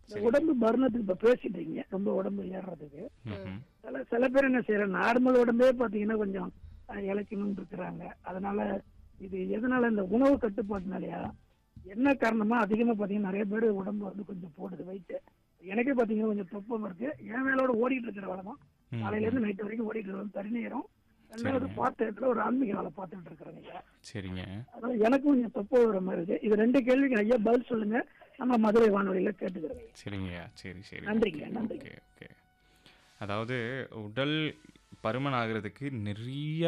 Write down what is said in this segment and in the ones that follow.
சரி. உடம்பு பர்னத்துக்கு இப்ப பேசிட்டீங்க ரொம்ப உடம்பு ஏறுறதுக்கு ம்ஹும். சில சில பேர் என்ன செய்யறாங்க நார்மல் உடம்பே பாத்தீங்கன்னா கொஞ்சம் அஹ், இளைக்கணும்னு இருக்கிறாங்க அதனால இது எதனால இந்த உணவு கட்டுப்பாட்டுனாலயா என்ன காரணமா அதிகமா பாத்தீங்கன்னா நிறைய பேர் உடம்பு வந்து கொஞ்சம் போடுது வெயிட் எனக்கே பாத்தீங்கன்னா கொஞ்சம் தொப்பம் இருக்கு என் வேலையோட ஓடிட்டு இருக்கிற வேலை தான் ம், காலையில இருந்து நைட் வரைக்கும் ஓடிட்டு இருக்கிறோம் தனி நேரம் ரெண்டாவது சரிங்க. பார்த்த இடத்துல ஒரு ஆன்மீக வேலை பார்த்துட்டு இருக்கிறேன் ஐயா சரிங்க அதாவது எனக்கும் கொஞ்சம் தொப்பை வர மாதிரி இருக்கு இது ரெண்டு கேள்விக்கு ஐயா பதில் சொல்லுங்க நம்ம மதுரை வானொலியில கேட்டுக்கிறேன் ஐயா. சரிங்கய்யா சரி சரி நன்றிங்க, ஓகே, நன்றிங்க. ஓகே ஓகே அதாவது உடல் பருமன் ஆகிறதுக்கு நிறைய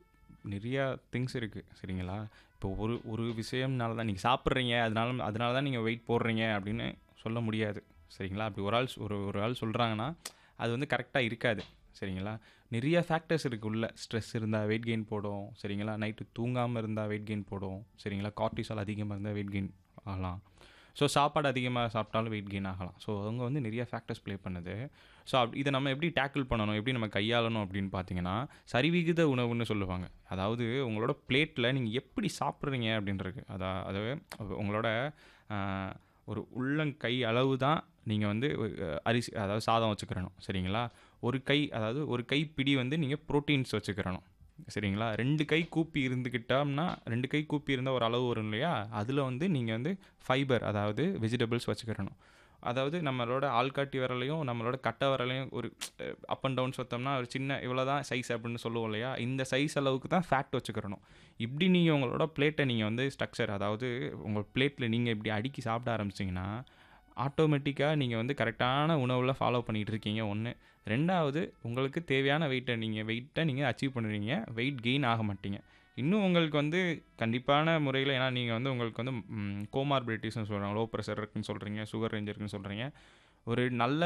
நிறைய திங்ஸ் இருக்குது சரிங்களா இப்போ ஒரு ஒரு விஷயம்னால தான் நீங்கள் சாப்பிட்றீங்க அதனால அதனால தான் நீங்கள் வெயிட் போடுறீங்க அப்படின்னு சொல்ல முடியாது சரிங்களா அப்படி ஒரு ஆள் சொ- ஒரு ஒரு ஆள் சொல்கிறாங்கன்னா அது வந்து கரெக்டாக இருக்காது சரிங்களா நிறைய ஃபேக்டர்ஸ் இருக்குது உள்ள ஸ்ட்ரெஸ் இருந்தால் வெயிட் கெயின் போடும் சரிங்களா நைட்டு தூங்காமல் இருந்தால் வெயிட் கெயின் போடும் சரிங்களா கார்டிசால் அதிகமாக இருந்தால் வெயிட் கெயின் ஆகலாம் ஸோ சாப்பாடு அதிகமாக சாப்பிட்டாலும் வெயிட் கெயின் ஆகலாம் ஸோ அவங்க வந்து நிறைய ஃபேக்டர்ஸ் ப்ளே பண்ணுது ஸோ அப் இதை நம்ம எப்படி டேக்கிள் பண்ணணும் எப்படி நம்ம கையாளணும் அப்படின்னு பார்த்தீங்கன்னா சரிவிகித உணவுன்னு சொல்லுவாங்க அதாவது உங்களோட பிளேட்டில் நீங்கள் எப்படி சாப்பிட்றீங்க அப்படின்றது அதா அதாவது உங்களோட ஆஹ், ஒரு உள்ளங்கை அளவு தான் நீங்கள் வந்து அஹ், அரிசி அதாவது சாதம் வச்சுக்கிறணும் சரிங்களா ஒரு கை அதாவது ஒரு கை பிடி வந்து நீங்கள் ப்ரோட்டீன்ஸ் வச்சுக்கிறணும் சரிங்களா ரெண்டு கை கூப்பி இருந்துக்கிட்டோம்னா ரெண்டு கை கூப்பி இருந்தால் ஒரு அளவு வரும் இல்லையா அதில் வந்து நீங்கள் வந்து ஃபைபர் அதாவது வெஜிடபிள்ஸ் வச்சுக்கிறணும் அதாவது நம்மளோட ஆள்காட்டி விரலையும் நம்மளோட கட்டை விரலையும் ஒரு அப் அண்ட் டவுன் சொத்தோம்னா ஒரு சின்ன இவ்வளோ தான் சைஸ் அப்படின்னு சொல்லுவோம் இல்லையா இந்த சைஸ் அளவுக்கு தான் ஃபேட் வச்சுக்கிறணும் இப்படி நீங்கள் உங்களோட பிளேட்டை நீங்கள் வந்து ஸ்ட்ரக்சர் அதாவது உங்கள் பிளேட்டில் நீங்கள் இப்படி அடுக்கி சாப்பிட ஆரம்பிச்சிங்கன்னா ஆட்டோமேட்டிக்காக நீங்கள் வந்து கரெக்டான உணவில் ஃபாலோ பண்ணிகிட்டு இருக்கீங்க ஒன்று ரெண்டாவது உங்களுக்கு தேவையான வெயிட்டை நீங்கள் வெயிட்டை நீங்கள் அச்சீவ் பண்ணுறீங்க வெயிட் கெயின் ஆக மாட்டீங்க இன்னும் உங்களுக்கு வந்து கண்டிப்பான முறையில் ஏன்னா நீங்கள் வந்து உங்களுக்கு வந்து கோமார்பிலிட்டிஸ்னு சொல்கிறாங்க லோ ப்ரெஷர் இருக்குன்னு சொல்கிறீங்க சுகர் ரேஞ்ச் இருக்குன்னு சொல்கிறீங்க ஒரு நல்ல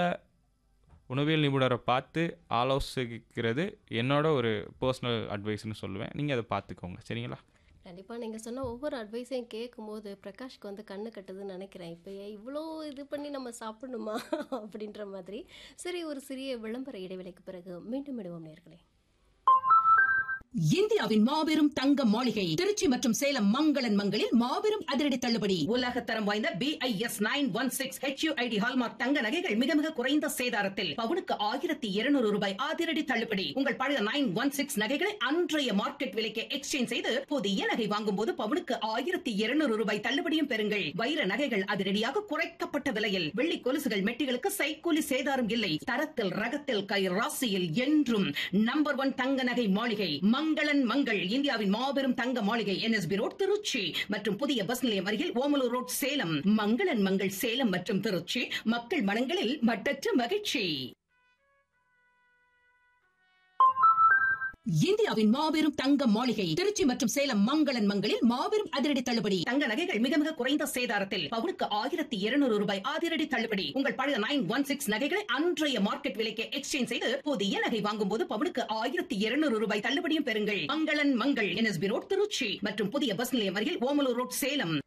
உணவியல் நிபுணரை பார்த்து ஆலோசிக்கிறது என்னோட ஒரு பர்சனல் அட்வைஸ்னு சொல்லுவேன் நீங்கள் அதை பார்த்துக்கோங்க சரிங்களா கண்டிப்பாக நீங்கள் சொன்ன ஒவ்வொரு அட்வைஸையும் கேட்கும்போது பிரகாஷ்க்கு வந்து கண்ணு கட்டுதுன்னு நினைக்கிறேன் இப்போ இவ்வளோ இது பண்ணி நம்ம சாப்பிடணுமா அப்படின்ற மாதிரி சரி ஒரு சிறிய விளம்பர இடைவேளைக்கு பிறகு மீண்டும் விடுவோம் நேர்களே இந்தியாவின் மாபெரும் தங்க மாளிகை திருச்சி மற்றும் சேலம் மங்களன் மங்களில் மாபெரும் அதிரடி தள்ளுபடி உலக தரம் வாய்ந்த BIS nine one six HUID hallmark தங்க நகைகள் மிக மிக குறைந்த சேதாரத்தில் பவுனுக்கு ஆயிரத்தி இருநூறு ரூபாய் அதிரடி தள்ளுபடி உங்கள் பழைய நைன் ஒன் சிக்ஸ் நகைகளை அன்றைய மார்க்கெட் விலைக்கு எக்ஸ்சேஞ்ச் செய்து புதிய நகை வாங்கும் போது பவுனுக்கு ஆயிரத்தி இருநூறு ரூபாய் தள்ளுபடியும் பெறுங்கள் வைர நகைகள் அதிரடியாக குறைக்கப்பட்ட விலையில் வெள்ளி கொலுசுகள் மெட்டிகளுக்கு சைக்கூலி சேதாரம் இல்லை தரத்தில் ரகத்தில் கை ராசியில் என்றும் நம்பர் ஒன் தங்க நகை மாளிகை மங்களன் மங்கள் இந்தியாவின் மாபெரும் தங்க மாளிகை என்எஸ்பி ரோட் திருச்சி மற்றும் புதிய பஸ் நிலையம் அருகில் ஓமலூர் ரோட் சேலம் மங்களன் மங்கள் சேலம் மற்றும் திருச்சி மக்கள் மனங்களில் மட்டற்ற மகிழ்ச்சி இந்தியாவின் மாபெரும் தங்க மாளிகை திருச்சி மற்றும் சேலம் மங்களன் மங்களில் மாபெரும் அதிரடி தள்ளுபடி தங்க நகைகள் மிக மிக குறைந்த சேதாரத்தில் பவுனுக்கு ஆயிரத்தி இருநூறு ரூபாய் அதிரடி தள்ளுபடி உங்கள் பழைய நைன் ஒன் சிக்ஸ் நகைகளை அன்றைய மார்க்கெட் விலைக்கு எக்ஸ்சேஞ்ச் செய்து புதிய நகை வாங்கும் போது பவுனுக்கு ஆயிரத்தி இருநூறு ரூபாய் தள்ளுபடியும் பெறுங்கள் மங்களன் மங்கள் என்எஸ்பி ரோட் திருச்சி மற்றும் புதிய பஸ் நிலையம் அருகில் ஓமலூர் ரோட் சேலம்